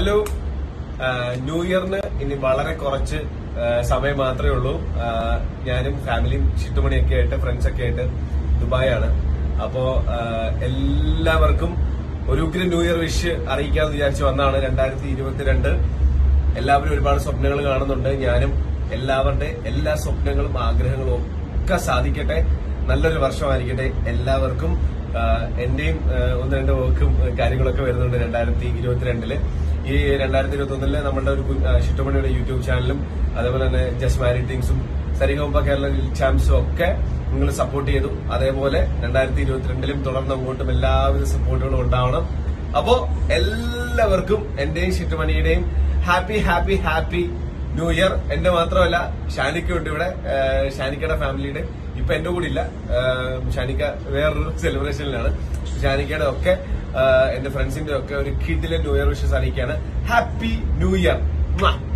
hello ആ, new ഇയറിന് ഇനി വളരെ കുറച്ച് ആ, സമയം മാത്രമേ ഉള്ളൂ ആ, ഞാനും ഫാമിലിയും ചുറ്റുമണിയൊക്കെ ആയിട്ട് ഫ്രണ്ട്സ് ഒക്കെ ആയിട്ട് ദുബായാണ് അപ്പോ ആ, എല്ലാവർക്കും ഒരു ഉഗ്ര ന്യൂ ഇയർ വിഷ് അറിയിക്കാന്ന് വിചാരിച്ചു വന്നാണ് രണ്ടായിരത്തി ഇരുപത്തിരണ്ട് എല്ലാവരും ഒരുപാട് സ്വപ്നങ്ങൾ കാണുന്നുണ്ട് ഞാനും എല്ലാവരുടെ എല്ലാ സ്വപ്നങ്ങളും ആഗ്രഹങ്ങളും ഒക്കെ സാധിക്കട്ടെ നല്ലൊരു വർഷമായിരിക്കട്ടെ എല്ലാവർക്കും ആഹ് എന്റെയും ആഹ് ഒന്ന് രണ്ട് വർക്കും കാര്യങ്ങളൊക്കെ വരുന്നുണ്ട് രണ്ടായിരത്തി ഇരുപത്തിരണ്ടില് ഈ രണ്ടായിരത്തി ഇരുപത്തി ഒന്നില് നമ്മുടെ ഒരു കു- ആഹ് ഷിട്ടുമണിയുടെ യൂട്യൂബ് ചാനലും അതേപോലെ തന്നെ ജസ്റ്റ് മാരിഡ് തിങ്സും സരിഗോമ്പ കേരള ചാമ്പ്സും ഒക്കെ നിങ്ങൾ സപ്പോർട്ട് ചെയ്തു അതേപോലെ രണ്ടായിരത്തി ഇരുപത്തിരണ്ടിലും തുടർന്ന് അങ്ങോട്ടും എല്ലാവിധ സപ്പോർട്ടുകളും ഉണ്ടാവണം അപ്പോ എല്ലാവർക്കും എന്റെയും ഷിട്ടുമണിയുടെയും happy happy happy new year എന്റെ മാത്രമല്ല ഷാനിക്കുണ്ട് ഇവിടെ ഏഹ് ഷാനിക്കയുടെ ഫാമിലിയുടെ ഇപ്പൊ എന്റെ കൂടെ ഇല്ല ഏഹ് ഷാനിക്ക വേറൊരു സെലിബ്രേഷനിലാണ് ഷാനിക്കയുടെ ഒക്കെ ഏഹ് എന്റെ ഫ്രണ്ട്സിന്റെ ഒക്കെ ഒരു കിഡിലെ ന്യൂ ഇയർ വിഷസ് അറിയിക്കാണ് ഹാപ്പി ന്യൂ ഇയർ